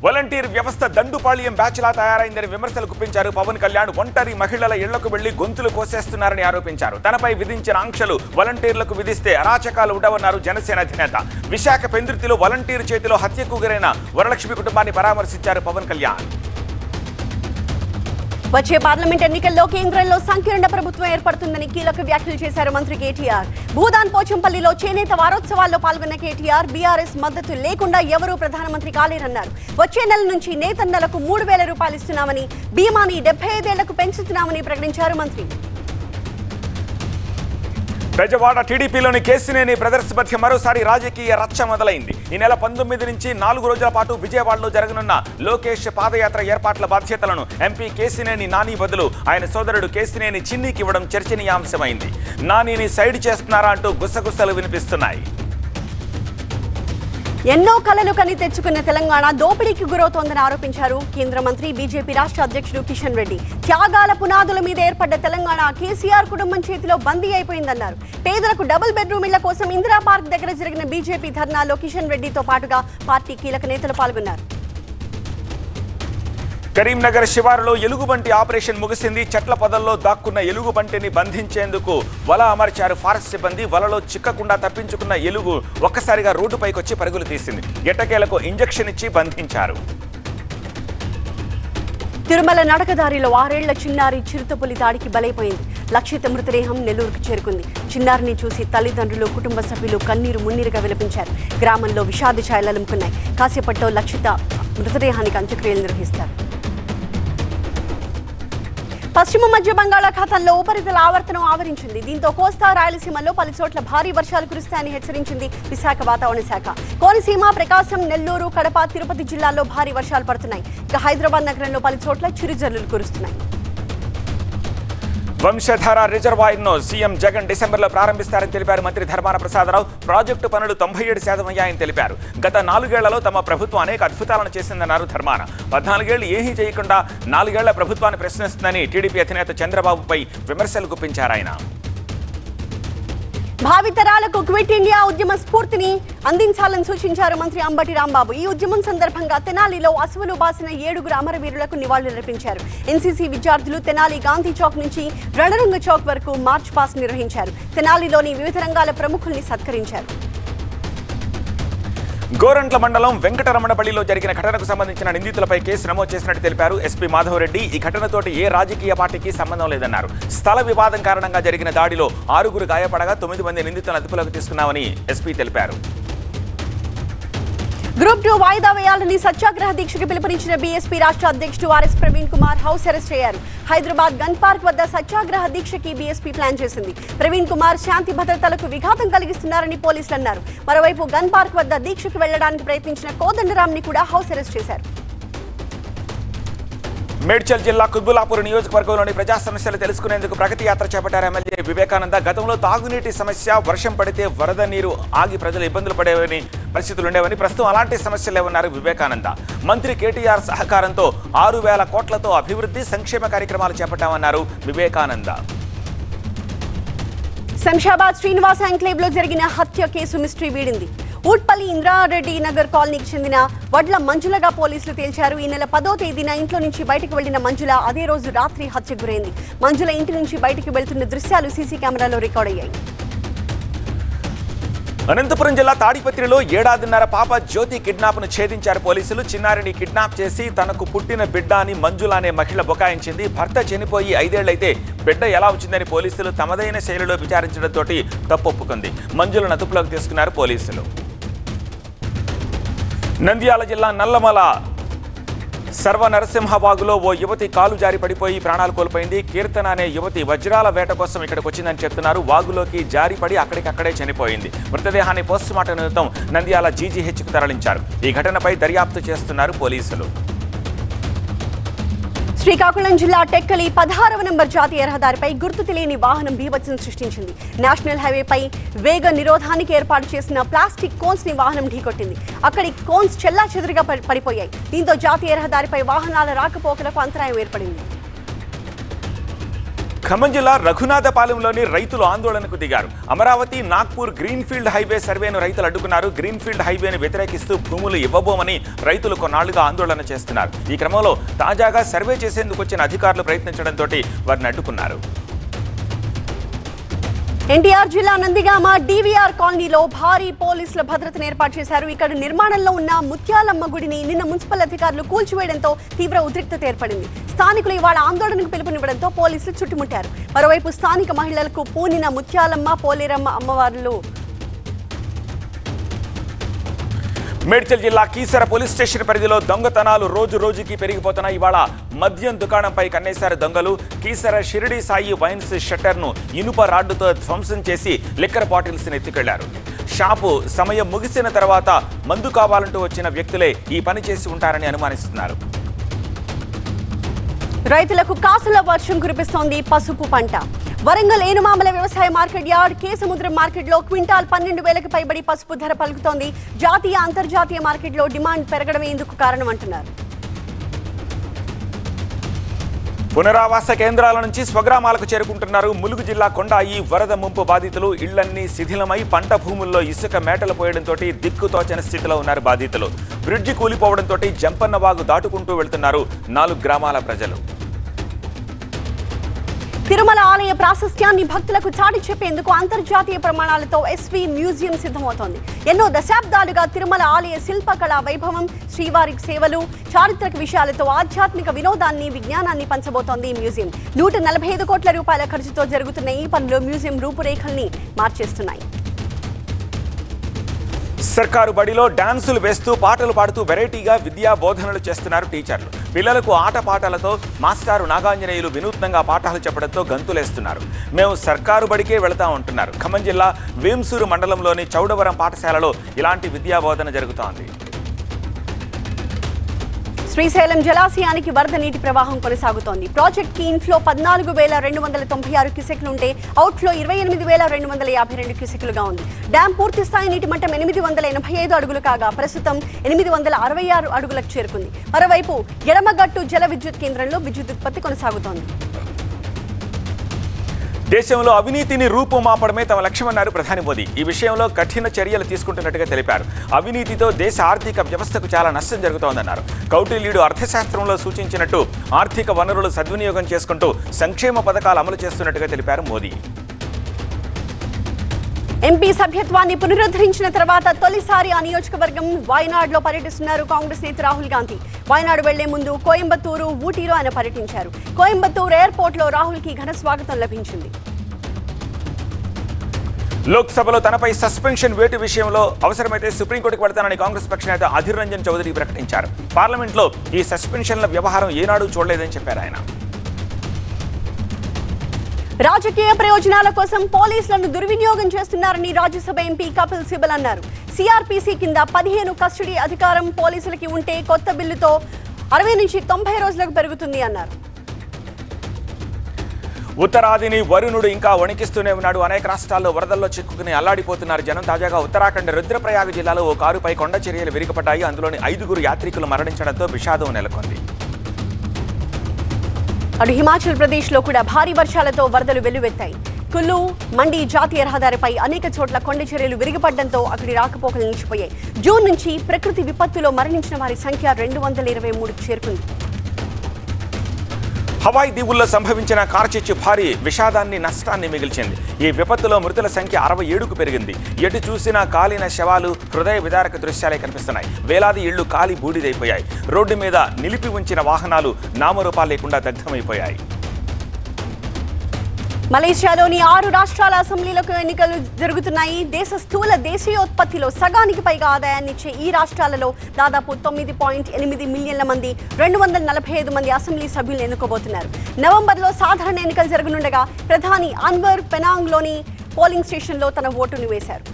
volunteer వ్యవస్థ దండుపాళ్యం బ్యాచ్లా తయారైందని విమర్శలు గుప్పించారు పవన్ కళ్యాణ్ ఒంటరి మహిళల ఇళ్లకు వెళ్లి గొంతులు కోసేస్తున్నారని ఆరోపించారు తనపై విధించిన ఆంక్షలు వాలంటీర్లకు విధిస్తే అరాచకాలు ఉండవన్నారు జనసేన అధినేత విశాఖ పెందుర్తిలో వాలంటీర్ చేతిలో హత్యకు గురైన వరలక్ష్మి కుటుంబాన్ని పరామర్శించారు పవన్ కళ్యాణ్ వచ్చే పార్లమెంట్ ఎన్నికల్లో కేంద్రంలో సంకీర్ణ ప్రభుత్వం ఏర్పడుతుందని కీలక వ్యాఖ్యలు చేశారు మంత్రి కేటీఆర్ భూదాన్ పోచంపల్లిలో చేనేత వారోత్సవాల్లో పాల్గొన్న కేటీఆర్ బీఆర్ఎస్ మద్దతు లేకుండా ఎవరూ ప్రధానమంత్రి కాలేరన్నారు వచ్చే నెల నుంచి నేతన్నలకు మూడు వేల రూపాయలు ఇస్తున్నామని బీమాని డెబ్బై ఐదేళ్లకు పెంచుతున్నామని ప్రకటించారు మంత్రి బెజవాడ టీడీపీలోని కేసినేని బ్రదర్స్ మధ్య మరోసారి రాజకీయ రచ్చ మొదలైంది ఈ నెల పంతొమ్మిది నుంచి నాలుగు రోజుల పాటు విజయవాడలో జరగనున్న లోకేష్ పాదయాత్ర ఏర్పాట్ల బాధ్యతలను ఎంపీ కేసినేని నాని బదులు ఆయన సోదరుడు కేసినేని చిన్నికి ఇవ్వడం చర్చనీయాంశమైంది నానిని సైడ్ చేస్తున్నారా అంటూ గుసగుసలు వినిపిస్తున్నాయి ఎన్నో కలలు కని తెచ్చుకున్న తెలంగాణ దోపిడీకి గురవుతోందని ఆరోపించారు కేంద్ర మంత్రి బీజేపీ రాష్ట్ర అధ్యక్షుడు కిషన్ రెడ్డి త్యాగాల పునాదుల మీద ఏర్పడ్డ తెలంగాణ కేసీఆర్ కుటుంబం చేతిలో బందీ అయిపోయిందన్నారు పేదలకు డబుల్ బెడ్రూమ్ ఇళ్ల కోసం ఇందిరా పార్క్ దగ్గర జరిగిన బీజేపీ ధర్నాలో కిషన్ రెడ్డితో పాటుగా పార్టీ కీలక నేతలు పాల్గొన్నారు కరీంనగర్ శివారులో ఎలుగుబంటి ఆపరేషన్ ముగిసింది చెట్ల పొదల్లో దాక్కున్న ఎలుగుబంటిని బంధించేందుకు వల అమర్చారు ఫారెస్ట్ సిబ్బంది వలలో చిక్కకుండా తప్పించుకున్న ఎలుగు ఒక్కసారిగా రోడ్డుపైకి వచ్చి పరుగులు తీసింది ఎట్టకేలకు ఇంజెక్షన్ ఇచ్చి బంధించారు తిరుమల నడకదారిలో ఆరేళ్ల చిన్నారి చిరుతపులి దాడికి బలైపోయింది లక్షిత మృతదేహం నెల్లూరుకు చేరుకుంది చిన్నారిని చూసి తల్లిదండ్రులు కుటుంబ సభ్యులు కన్నీరు మున్నీరుగా విలపించారు గ్రామంలో విషాద ఛాయలు అలుముకున్నాయి కాసేపట్లో లక్షిత మృతదేహానికి అంత్యక్రియలు నిర్వహిస్తారు పశ్చిమ మధ్య బంగాళాఖాతంలో ఉపరితల ఆవర్తనం ఆవరించింది దీంతో కోస్తా రాయలసీమలో పలు చోట్ల భారీ వర్షాలు కురుస్తాయని హెచ్చరించింది విశాఖ వాతావరణ శాఖ కోనసీమ ప్రకాశం నెల్లూరు కడప తిరుపతి జిల్లాల్లో భారీ వర్షాలు పడుతున్నాయి ఇక హైదరాబాద్ నగరంలో పలు చోట్ల చిరుజల్లులు కురుస్తున్నాయి వంశధార రిజర్వాయర్ను సీఎం జగన్ డిసెంబర్లో ప్రారంభిస్తారని తెలిపారు మంత్రి ధర్మాన ప్రసాదరావు ప్రాజెక్టు పనులు తొంభై ఏడు శాతం అయ్యాయని తెలిపారు గత నాలుగేళ్లలో తమ ప్రభుత్వం అనేక అద్భుతాలను చేసిందన్నారు ధర్మాన పద్నాలుగేళ్లు ఏమీ చేయకుండా నాలుగేళ్ల ప్రభుత్వాన్ని ప్రశ్నిస్తుందని టీడీపీ అధినేత చంద్రబాబుపై విమర్శలు గుప్పించారు ఆయన భావితరాలకు క్విట్ ఇండియా ఉద్యమ స్ఫూర్తిని అందించాలని సూచించారు మంత్రి అంబటి రాంబాబు ఈ ఉద్యమం సందర్భంగా తెనాలిలో అసువులు బాసిన ఏడుగురు అమరవీరులకు నివాళులర్పించారు ఎన్సీసీ విద్యార్థులు తెనాలి గాంధీ చౌక్ నుంచి రణరంగ చౌక్ వరకు మార్చ్ పాస్ నిర్వహించారు తెనాలిలోని వివిధ రంగాల ప్రముఖుల్ని సత్కరించారు గోరంట్ల మండలం వెంకటరమణపల్లిలో జరిగిన ఘటనకు సంబంధించిన నిందితులపై కేసు నమోదు చేసినట్టు తెలిపారు ఎస్పీ మాధవరెడ్డి ఈ ఘటనతోటి ఏ రాజకీయ పార్టీకి సంబంధం లేదన్నారు స్థల వివాదం కారణంగా జరిగిన దాడిలో ఆరుగురు గాయపడగా తొమ్మిది మంది నిందితులను అదుపులోకి తీసుకున్నామని ఎస్పీ తెలిపారు గ్రూప్ టూ వాయిదా వేయాలని సత్యాగ్రహ దీక్షకు పిలుపునిచ్చిన బీఎస్పీ రాష్ట్ర అధ్యక్షుడు RS Praveen Kumar house arrest అయ్యారు హైదరాబాద్ గన్ పార్క్ వద్ద సత్యాగ్రహ దీక్షకి బీఎస్పీ ప్లాన్ చేసింది ప్రవీణ్ కుమార్ శాంతి భద్రతలకు విఘాతం కలిగిస్తున్నారని పోలీసులు అన్నారు మరోవైపు గన్ పార్క్ వద్ద దీక్షకు వెళ్లడానికి ప్రయత్నించిన కోదండరాంని కూడా హౌస్ అరెస్ట్ చేశారు మేడ్చల్ జిల్లా కుత్బులాపూర్ నియోజకవర్గంలోని ప్రజా సమస్యలు తెలుసుకునేందుకు ప్రగతి యాత్ర చేపట్టారు ఎమ్మెల్యే వివేకానంద గతంలో తాగునీటి సమస్య వర్షం పడితే వరద నీరు ఆగి ప్రజలు ఇబ్బందులు పడేవని పరిస్థితులు ఉండేవని ప్రస్తుతం అలాంటి సమస్యలు లేవన్నారు వివేకానంద మంత్రి కేటీఆర్ సహకారంతో ఆరు వేల కోట్లతో అభివృద్ధి సంక్షేమ కార్యక్రమాలు చేపట్టామన్నారు వివేకానంద శంషాబాద్ శ్రీనివాస ఎంక్లేవ్ లో జరిగిన హత్య కేసు మిస్టరీ వీడింది ఊట్పల్లి ఇంద్రారెడ్డి నగర్ కాలనీకి చెందిన వడ్ల మంజులగా పోలీసులు తేల్చారు ఈ నెల పదో తేదీన ఇంట్లో నుంచి బయటకు వెళ్లిన మంజుల అదే రోజు రాత్రి హత్యకు గురైంది మంజుల ఇంటి నుంచి బయటకు వెళ్తున్న దృశ్యాలు సీసీ కెమెరాలో రికార్డ్ అయ్యాయి అనంతపురం జిల్లా తాడిపత్రిలో ఏడాదిన్నర పాప జ్యోతి కిడ్నాప్ను ఛేదించారు పోలీసులు చిన్నారిని కిడ్నాప్ చేసి తనకు పుట్టిన బిడ్డ అని మంజుల అనే మహిళ బుకాయించింది భర్త చనిపోయి ఐదేళ్లైతే బిడ్డ ఎలా వచ్చిందని పోలీసులు తమదైన శైలిలో విచారించడంతో తప్పొప్పుకుంది మంజులను అదుపులోకి తీసుకున్నారు పోలీసులు నంద్యాల జిల్లా నల్లమల సర్వ నరసింహబాగులో ఓ యువతి కాలు జారి పడిపోయి ప్రాణాలు కోల్పోయింది కీర్తన అనే యువతి వజ్రాల వేట కోసం ఇక్కడికి వచ్చిందని చెప్తున్నారు వాగులోకి జారి పడి అక్కడికక్కడే చనిపోయింది మృతదేహాన్ని పోస్టుమార్టం నిమిత్తం నంద్యాల జీజీహెచ్కు తరలించారు ఈ ఘటనపై దర్యాప్తు చేస్తున్నారు పోలీసులు శ్రీకాకుళం జిల్లా టెక్కలి పదహారవ నంబర్ జాతీయ రహదారిపై గుర్తు తెలియని వాహనం బీభత్సం సృష్టించింది నేషనల్ హైవేపై వేగ నిరోధానికి ఏర్పాటు చేసిన ప్లాస్టిక్ కోన్స్ ని వాహనం ఢీకొట్టింది అక్కడి కోన్స్ చెల్లా చెదురుగా పడిపోయాయి దీంతో జాతీయ రహదారిపై వాహనాల రాకపోకలకు అంతరాయం ఏర్పడింది ఖమ్మం జిల్లా రఘునాథపాలెంలోని రైతులు ఆందోళనకు దిగారు అమరావతి నాగ్పూర్ గ్రీన్ఫీల్డ్ హైవే సర్వేను రైతులు అడ్డుకున్నారు గ్రీన్ఫీల్డ్ హైవేను వ్యతిరేకిస్తూ భూములు ఇవ్వబోమని రైతులు కొన్నాళ్లుగా ఆందోళన చేస్తున్నారు ఈ క్రమంలో తాజాగా సర్వే చేసేందుకు వచ్చిన అధికారులు ప్రయత్నించడంతో వారిని అడ్డుకున్నారు ఎన్టీఆర్ జిల్లా నందిగామ డివిఆర్ కాలనీలో భారీ పోలీసుల భద్రతను ఏర్పాటు చేశారు ఇక్కడ నిర్మాణంలో ఉన్న ముత్యాలమ్మ గుడిని నిన్న మున్సిపల్ అధికారులు కూల్చివేయడంతో తీవ్ర ఉద్రిక్తత ఏర్పడింది స్థానికులు ఇవాళ ఆందోళనకు పిలుపునివ్వడంతో పోలీసులు చుట్టుముట్టారు మరోవైపు స్థానిక మహిళలకు పూనిన ముత్యాలమ్మ పోలేరమ్మ అమ్మవార్లు మేడ్చల్ జిల్లా కీసర పోలీస్ స్టేషన్ పరిధిలో దొంగతనాలు రోజు రోజుకి పెరిగిపోతున్నాయి ఇవాళ మద్యం దుకాణంపై కన్నేశారు దొంగలు కీసర షిరిడి సాయి వైన్స్ షట్టర్ను ఇనుప రాడ్డుతో ధ్వంసం చేసి లిక్కర్ బాటిల్స్ ఎత్తుకెళ్లారు షాపు సమయం ముగిసిన తర్వాత మందు కావాలంటూ వచ్చిన వ్యక్తులే ఈ పని చేసి ఉంటారని అనుమానిస్తున్నారు రైతులకు కాసుల వర్షం కురిపిస్తోంది పసుపు పంట వరంగల్ ఏనుమామల వ్యవసాయ మార్కెట్ యార్డ్ కేసముద్రం మార్కెట్లో క్వింటాల్ పన్నెండు వేలకు పైబడి పసుపు ధర పలుకుతోంది జాతీయ అంతర్జాతీయ మార్కెట్లో డిమాండ్ పెరగడమే ఇందుకు కారణం అంటున్నారు పునరావాస కేంద్రాల నుంచి స్వగ్రామాలకు చేరుకుంటున్నారు ములుగు జిల్లా కొండాయి వరద ముంపు బాధితులు ఇళ్లన్నీ శిథిలమై పంట భూముల్లో ఇసుక మేటలు పోయడంతో దిక్కుతోచని స్థితిలో ఉన్నారు బాధితులు బ్రిడ్జి కూలిపోవడంతో జంపన్న వాగు దాటుకుంటూ వెళ్తున్నారు నాలుగు గ్రామాల ప్రజలు తిరుమల ఆలయ ప్రాశస్త్యాన్ని భక్తులకు చాటి చెప్పేందుకు అంతర్జాతీయ ప్రమాణాలతో ఎస్వి మ్యూజియం సిద్ధమవుతోంది ఎన్నో దశాబ్దాలుగా తిరుమల ఆలయ శిల్పకళా వైభవం శ్రీవారి సేవలు చారిత్రక విషయాలతో ఆధ్యాత్మిక వినోదాన్ని విజ్ఞానాన్ని పంచబోతోంది ఈ మ్యూజియం నూట నలభై ఐదు కోట్ల రూపాయల ఖర్చుతో జరుగుతున్న ఈ పనులు మ్యూజియం రూపురేఖల్ని మార్చేస్తున్నాయి సర్కారు బడిలో డాన్సులు వేస్తూ పాటలు పాడుతూ వెరైటీగా విద్యా బోధనలు చేస్తున్నారు టీచర్లు పిల్లలకు ఆట పాటలతో మాస్టారు నాగాంజనేయులు వినూత్నంగా పాఠాలు చెప్పడంతో గంతులేస్తున్నారు మేము సర్కారు బడికే వెళతా ఉంటున్నారు ఖమ్మం జిల్లా వేంసూరు మండలంలోని చౌడవరం పాఠశాలలో ఇలాంటి విద్యా బోధన జరుగుతోంది శ్రీశైలం జలాశయానికి వరద నీటి ప్రవాహం కొనసాగుతోంది ప్రాజెక్ట్ కి ఇన్ఫ్లో పద్నాలుగు వేల రెండు వందల తొంభై ఆరు క్యూసెక్లు ఉంటే అవుట్ఫ్లో ఇరవై ఎనిమిది వేల రెండు వందల యాభై రెండు క్యూసెక్లుగా ఉంది డ్యాం పూర్తి స్థాయి నీటి మట్టం ఎనిమిది వందల ఎనభై ఐదు అడుగులు కాగా ప్రస్తుతం ఎనిమిది వందల అరవై ఆరు అడుగులకు చేరుకుంది మరోవైపు ఎడమగట్టు జల విద్యుత్ కేంద్రంలో విద్యుత్ ఉత్పత్తి కొనసాగుతోంది దేశంలో అవినీతిని రూపుమాపడమే తమ లక్ష్యమన్నారు ప్రధాని మోదీ ఈ విషయంలో కఠిన చర్యలు తీసుకుంటున్నట్టుగా తెలిపారు అవినీతితో దేశ ఆర్థిక వ్యవస్థకు చాలా నష్టం జరుగుతోందన్నారు కౌటిల్యుడు అర్థశాస్త్రంలో సూచించినట్టు ఆర్థిక వనరులు సద్వినియోగం చేసుకుంటూ సంక్షేమ పథకాలు అమలు చేస్తున్నట్టుగా తెలిపారు మోదీ ఎంపీ సభ్యత్వాన్ని పునరుద్ధరించిన తర్వాత తొలిసారి ఆ నియోజకవర్గం వాయనాడులో పర్యటిస్తున్నారు కాంగ్రెస్ నేత రాహుల్ గాంధీ వాయనాడు వెళ్లే ముందు కోయంబత్తూరు ఊటీలో ఆయన పర్యటించారు కోయంబత్తూరు ఎయిర్పోర్ట్ లో రాహుల్ కి ఘన స్వాగతం లభించింది లోక్సభలో తనపై సస్పెన్షన్ వేటు విషయంలో అవసరమైతే సుప్రీంకోర్టుకు వెళతానని కాంగ్రెస్ పక్ష నేత అధీర్ రంజన్ చౌదరి ప్రకటించారు పార్లమెంట్లో ఈ సస్పెన్షన్ల వ్యవహారం ఏనాడు చూడలేదని చెప్పారు ఆయన రాజకీయ ప్రయోజనాల కోసం పోలీసులను దుర్వినియోగం చేస్తున్నారని రాజ్యసభ ఎంపీ కపిల్ సిబల్ అన్నారు సిఆర్పిసి కింద పదిహేను కస్టడీ అధికారం పోలీసులకి ఉంటే కొత్త బిల్లుతో అరవై నుంచి తొంభై రోజులకు పెరుగుతుంది అన్నారు ఉత్తరాదిని వరుణుడు ఇంకా వణికిస్తూనే ఉన్నాడు అనేక రాష్ట్రాల్లో వరదల్లో చిక్కుకుని అల్లాడిపోతున్నారు జనం తాజాగా ఉత్తరాఖండ్ రుద్రప్రయాగ జిల్లాలో ఓ కారుపై కొండ చర్యలు విరిగిపడ్డాయి అందులోని ఐదుగురు యాత్రికులు మరణించడంతో విషాదం నెలకొంది అటు హిమాచల్ ప్రదేశ్ లో కూడా భారీ వర్షాలతో వరదలు వెల్లువెత్తాయి కుల్లు మండి జాతీయ రహదారిపై అనేక చోట్ల కొండ చర్యలు విరిగిపడడంతో అక్కడి రాకపోకలు నిలిచిపోయాయి జూన్ నుంచి ప్రకృతి విపత్తులో మరణించిన వారి సంఖ్య రెండు వందల ఇరవై మూడుకు చేరుకుంది హవాయి దీవుల్లో సంభవించిన కార్చిచ్చు భారీ విషాదాన్ని నష్టాన్ని మిగిల్చింది ఈ విపత్తులో మృతుల సంఖ్య అరవై ఏడుకు పెరిగింది ఎటు చూసినా కాలిన శవాలు హృదయ విదారక దృశ్యాలే కనిపిస్తున్నాయి వేలాది ఇళ్లు కాలి బూడిదైపోయాయి రోడ్డు మీద నిలిపి ఉంచిన వాహనాలు నామరూపాలు లేకుండా దగ్ధమైపోయాయి మలేషియాలోని ఆరు రాష్ట్రాల అసెంబ్లీలకు ఎన్నికలు జరుగుతున్నాయి దేశ స్థూల దేశీయోత్పత్తిలో సగానికి పైగా ఆదాయాన్ని ఇచ్చే ఈ రాష్ట్రాలలో దాదాపు తొమ్మిది పాయింట్ ఎనిమిది మిలియన్ల మంది రెండు వందల నలభై ఐదు మంది అసెంబ్లీ సభ్యులు ఎన్నుకోబోతున్నారు నవంబర్లో సాధారణ ఎన్నికలు జరగనుండగా ప్రధాని అన్వర్ పెనాంగ్లోని పోలింగ్ స్టేషన్లో తన ఓటును వేశారు